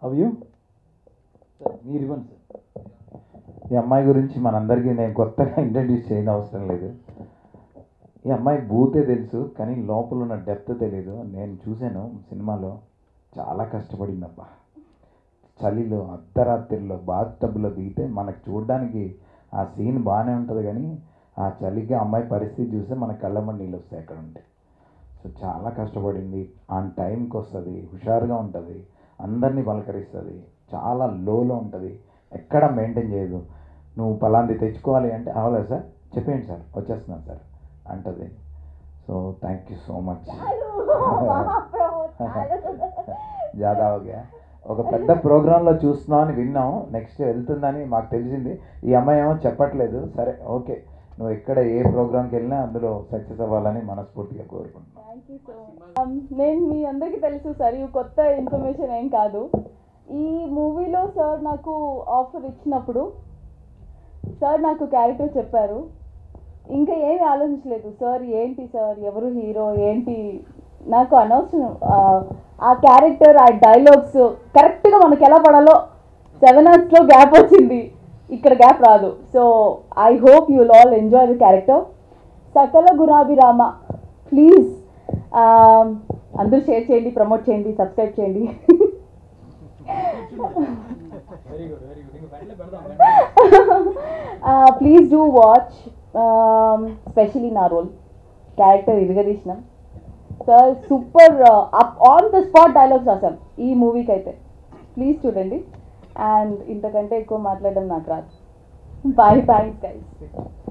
how you sir మీరు ఇవ్వండి sir ఈ అమ్మాయి గురించి మనందరికీ నేను కొత్తగా ఇంట్రడ్యూస్ చేయని అవసరం లేదు ఈ అమ్మాయి బూతే తెలుసు కానీ లోపల ఉన్న డెప్త్ తెలియదు నేను చూశాను సినిమాలో చాలా కష్టపడింది అబ్బా చలిలో అర్ధరాత్రిలో బాత్ టబ్లో దిగితే మనకు చూడడానికి ఆ సీన్ బాగానే ఉంటుంది కానీ ఆ చలికి ఆ అమ్మాయి పరిస్థితి చూస్తే మన కళ్ళమ్మ నీళ్ళు వస్తాయి అక్కడ ఉంటే సో చాలా కష్టపడింది ఆన్ టైంకి వస్తుంది హుషారుగా ఉంటుంది అందరినీ పలకరిస్తుంది చాలా లోలో ఉంటుంది ఎక్కడ మెయింటైన్ చేయదు నువ్వు పలాంది తెచ్చుకోవాలి అంటే అవలేదు సార్ చెప్పేయండి సార్ వచ్చేస్తున్నాను సార్ అంటది so thank you so much జాదా ఓకే ఒక పెద్ద ప్రోగ్రాంలో చూస్తున్నాం అని విన్నాం నెక్స్ట్ వెళ్తుందని మాకు తెలిసింది ఈ అమ్మాయి ఏమో చెప్పట్లేదు సరే ఓకే నువ్వు ఎక్కడ ఏ ప్రోగ్రాంకి వెళ్ళినా అందులో సక్సెస్ అవ్వాలని మనస్ఫూర్తిగా కోరుకుంటున్నాను థ్యాంక్ యూ సో మచ్ నేను మీ అందరికీ తెలుసు సార్ ఇవి కొత్త ఇన్ఫర్మేషన్ ఏం కాదు ఈ మూవీలో సార్ నాకు ఆఫర్ ఇచ్చినప్పుడు సార్ నాకు క్యారెక్టర్ చెప్పారు ఇంకా ఏమీ ఆలోచించలేదు సార్ ఏంటి సార్ ఎవరు హీరో ఏంటి నాకు అనవసరం ఆ, ఆ క్యారెక్టర్ ఆ డైలాగ్స్ కరెక్ట్గా మనకి ఎలా పడాలో సెవెన్ అవర్స్లో గ్యాప్ వచ్చింది ఇక్కడ గ్యాప్ రాదు so I hope you will all enjoy the character Sakala Gurabhirama please అందరూ షేర్ చేయండి ప్రమోట్ చేయండి సబ్స్క్రైబ్ చేయండి వెరీ గుడ్ వెరీ గుడ్ ఇంకా వెంటనే పెడదాం ప్లీజ్ డూ వాచ్ స్పెషలీ నా రోల్ క్యారెక్టర్ ఇరగదీసినాం sir super up on the spot dialogues రాసాం ఈ మూవీకి అయితే ప్లీజ్ చూడండి అండ్ ఇంతకంటే ఎక్కువ మాట్లాడడం నాకు రాదు బాయ్ థ్యాంక్స్ గైస్